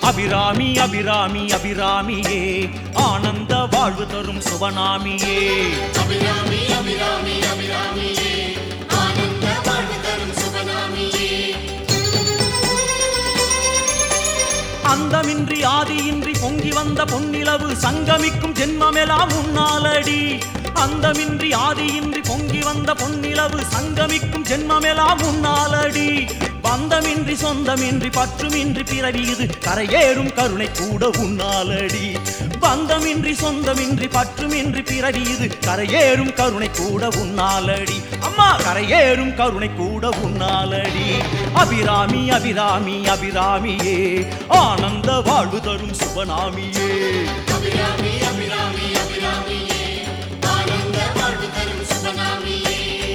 அபிராமி அபிராமி அபிராமியே ஆனந்த வாழ்வு தரும் சுபநாமியே அபிராமி அபிராமி அபிராமியே ஆனந்த வாழ்வு தரும் சுபநாமியே அந்தமின்றி ஆதியின்றி பொங்கி வந்த பொன்னிலவு சங்கமிக்கும் ஜென்மமெல்லாம் உன்னாலடி அந்தமின்றி ஆதியின்றி பொங்கி வந்த பொன்னிலவு சங்கமிக்கும் ஜென்மமெல்லாம் உன்னாலடி பந்தமின்றி சொந்தமின்றி பற்றுமின்றி பிறவி இது கரையேறும் கருணை கூட உன்னாலடி பந்தமின்றி சொந்தமின்றி பற்றுமின்றி பிறவி இது கரையேறும் கருணை கூட உன்னாலடி அம்மா கரையேறும் கருணை கூட உன்னாலடி அபிராமி அபிராமி அபிராமியே ஆனந்த வாழ்வு தரும் சுபநாமியே அபிராமி அபிராமி அபிராமியே ஆனந்த வாழ்வு தரும் சுபநாமியே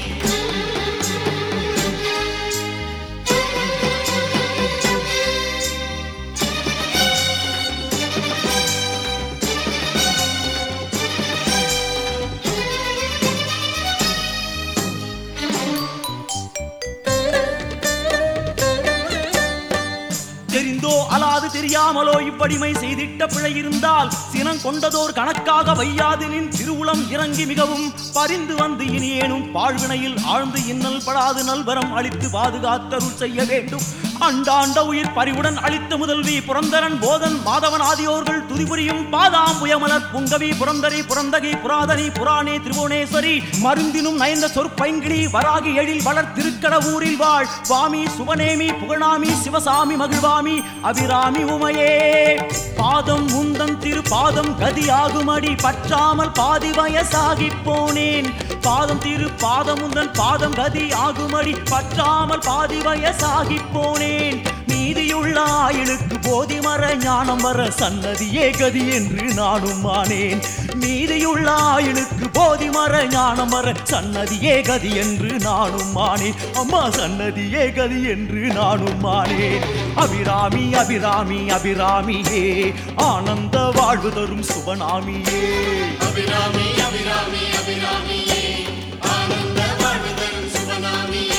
தெரிந்தோ அலாது தெரியாமலோ இப்படிமை செய்திட்ட பிழை இருந்தால் சினம் கொண்டதோர் கணக்காக வையாதினின் திருவுளம் இறங்கி மிகவும் பரிந்து வந்து இனியேனும் பாழ்வினையில் ஆழ்ந்து இன்னல் படாது நல்வரம் அளித்து பாதுகாத்தருள் செய்ய வேண்டும் அண்டாண்ட உயிர் பறிவுடன் அளித்த முதல்வி புரந்தரன் போதன் மாதவன் ஆதியோர்கள் துதிபுரியும் பாதாம் புயமலர் புங்கவி புரந்தரி புரந்தகி புராதனி புராணே திரிபுவனேஸ்வரி மருந்தினும் நயந்த சொற்பைங்கிழி வராகி எழில் வளர் திருக்கடவூரில் வாழ் சுவாமி சுபநேமி புகழாமி சிவசாமி மகிழ்வாமி அபிராமி உமையே பாதம் முந்தன் திரு பாதம் கதியாகுமடி பற்றாமல் பாதி வயசாகி போனேன் பாதம் திரு பாதம் முந்தன் பாதம் கதி ஆகுமடி பற்றாமல் பாதி வயசாகி போனேன் நீதியுள்ள ஆயுளுக்கு போதி மர ஞானம் வர சன்னதியே கதி என்று நானும் ஆனேன் நீதியுள்ள ஆயுளுக்கு போதி மர ஞானம் வர சன்னதியே கதி என்று நானும் ஆனேன் அம்மா சன்னதியே கதி என்று நானும் ஆனேன் அபிராமி அபிராமி அபிராமியே ஆனந்த வாழ்வு தரும் சுபநாமியே அபிராமி அபிராமி அபிராமியே ஆனந்த வாழ்வு தரும் சுபநாமியே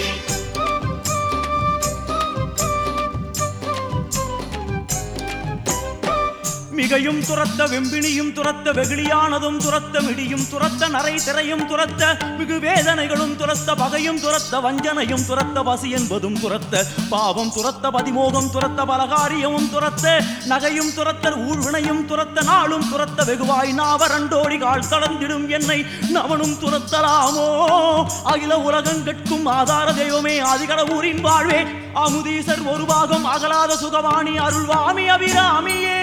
மிகையும் துரத்த வெம்பினியும் துரத்த வெகுளியானதும் துரத்த மிடியும் துரத்த நரை திரையும் துரத்த மிகு வேதனைகளும் துரத்த பகையும் துரத்த வஞ்சனையும் துரத்த பசி என்பதும் துரத்த பாவம் துரத்த பதிமோகம் துரத்த பலகாரியமும் துரத்த நகையும் துரத்த ஊழ்வினையும் துரத்த நாளும் துரத்த வெகுவாய் நாவரண்டோடி கால் தளர்ந்திடும் என்னை நவனும் துரத்தலாமோ அகில உலகங்கட்கும் ஆதார தெய்வமே ஆதிகடவூரின் வாழ்வே அமுதீசர் ஒரு பாகம் அகலாத சுகவாணி அருள்வாமி அபிராமியே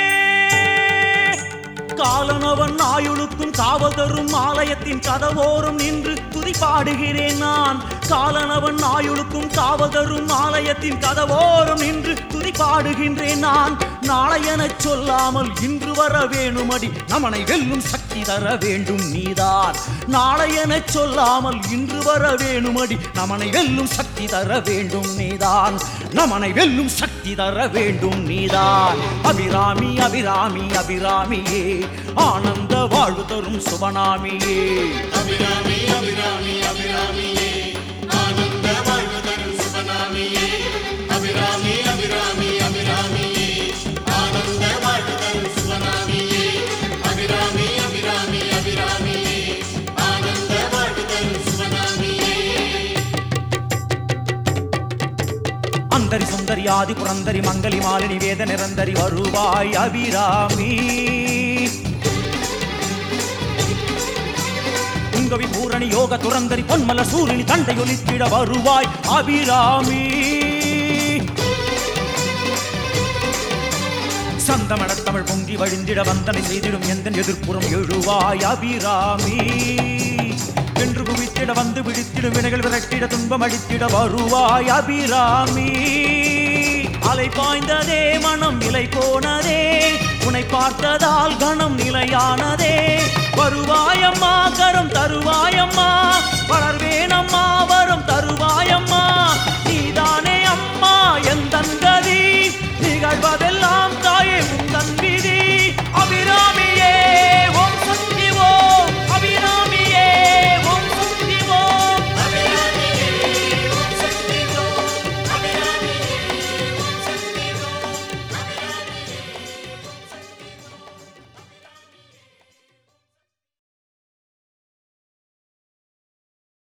காலனவன் ஆயுளுக்கும் காவல் தரும் ஆலயத்தின் கதவோரம் நின்று துதி பாடுகிறேன் நான் காலனவன் ஆயுளுக்கும் காவல் தரும் ஆலயத்தின் கதவோரம் நின்று துதி பாடுகின்றேன் நான் நாளையெனச் சொல்லாமல் இன்று வர வேணுமடி நமனை வெல்லும் சக்தி தர வேண்டும் நீதான் நாளையெனச் சொல்லாமல் இன்று வர வேணுமடி நமனை வெல்லும் சக்தி தர வேண்டும் நீதான் நமனை வெல்லும் சக்தி தர வேண்டும் நீதான் அபிராமி அபிராமி அபிராமியே ஆனந்த வாழ்வு தரும் சுபநாமியே அபிராமி அபிராமி அபிராமியே ஆனந்த வாழ்வு தரும் சுபநாமியே அபிராமி அபிராமி அபிராமியே ஆனந்த வாழ்வு தரும் சுபநாமியே அபிராமி அபிராமி அபிராமியே ஆனந்த வாழ்வு தரும் சுபநாமியே அந்தரி சுந்தரி ஆதி புரந்தரி மங்கலி மாலினி வேத நிரந்தரி வருவாய் அபிராமி உங்கவி பூரணி யோக துரந்தரி பொன்மல சூரியனி தண்டை ஒலித்திட வருவாய் அபிராமி சந்தமணத் தமிழ் பொங்கி வழிந்திட வந்தனை செய்திடும் எந்த எதிர்ப்புறம் எழுவாய் அபிராமி என்று குவித்திட வந்து விழித்திடும் வினைகள் விரட்டிட துன்பம் அடித்திட வருவாய் அபிராமி அலை பாய்ந்ததே மனம் நிலை போனதே உன்னை பார்த்ததால் கணம் நிலையானதே வருவாயம்மா கரம் தருவாயம்மா வளர்வேனம்மா வரம் தருவாயம்மா